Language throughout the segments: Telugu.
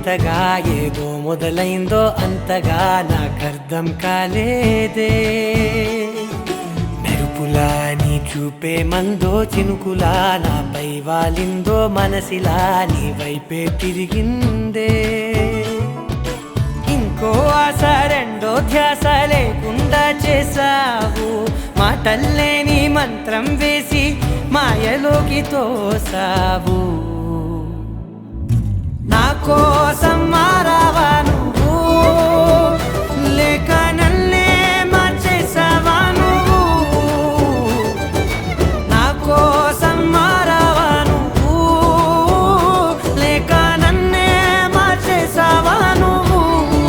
కొత్తగా ఏదో మొదలైందో అంతగా నాకర్థం కాలేదే మెరుపులా నీ చూపే మందో చినుకులా నాపై వాలిందో మనసిలా నీ వైపే తిరిగిందే ఇంకో ఆశ రెండో ధ్యాస లేకుండా చేసావు మాటల్లేని మంత్రం వేసి మాయలోకి తోసావు నా కోసం మారావా నువ్వు లేక నన్నే మార్చేసావా నువ్వు నా కోసం మారావా నువ్వు లేక నన్నే మార్చేసావా నువ్వు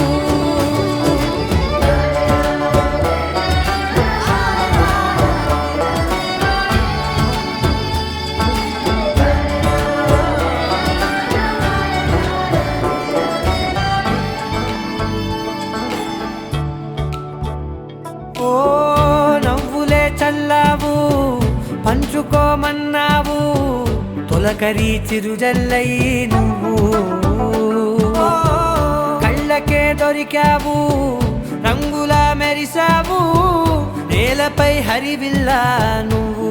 ఓ నవ్వులే చల్లావు పంచుకోమన్నావు తొలకరి చిరుజల్లై నువ్వు ఓ, కళ్ళకే దొరికావు రంగులా మెరిసావు నేలపై హరివిల్లా నువ్వు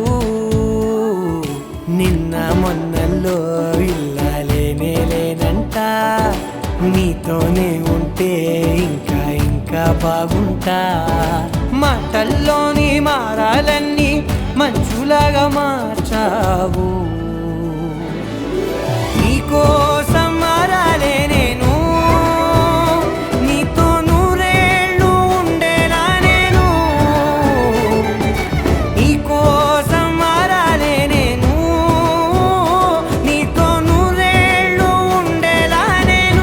నిన్న మొన్నల్లో ఇల్లాలేనే లేనంట నీతోనే ఉంటే ఇంకా ఇంకా బాగుంటా మాటల్లోని మారాలన్నీ మంచులాగా మార్చావు నీకోసం మారాలే నేను నీతో నూరేళ్ళు ఉండేలా నేను నీకోసం మారాలే నేను నీతో నూరేళ్ళు ఉండేలా నేను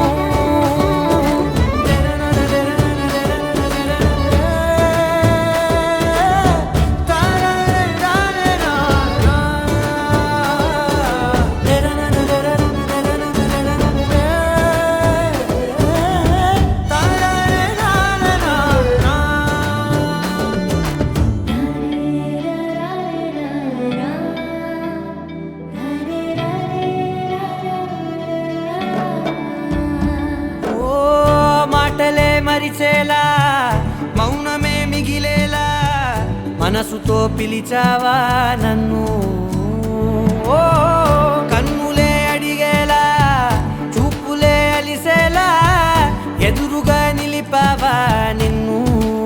ఓ మాటలే మరిచేలా మౌనమే మిగిలేలా మనసుతో పిలిచావా నన్ను ఓ కన్నులే అడిగేలా చూపులే అలిసేలా ఎదురుగా నిలిపావా నిన్ను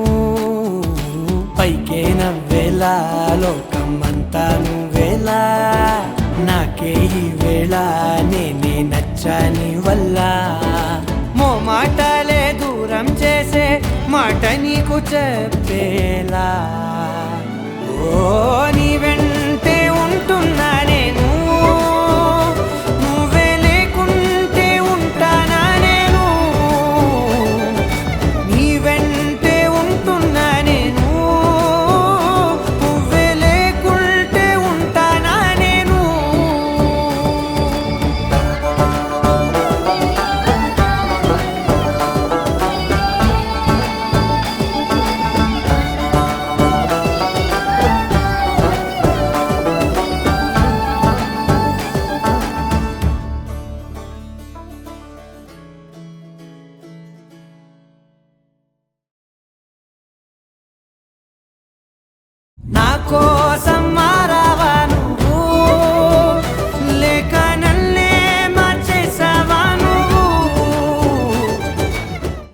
పైకే నవ్వేలా లోకమంతా నువ్వేలా నాకే ఈ వేళ నేనే నచ్చాని వల్ల మో మాటలే దూరం చేసే మాట నీకు చెప్పేలా ఓ నీ వెంటే ఉంటున్నా నేను నువ్వే లేకుంటే ఉంటానా నేను నీ వెంటే ఉంటున్నా నేను నువ్వే లేకుంటే ఉంటానా నేను నా కోసం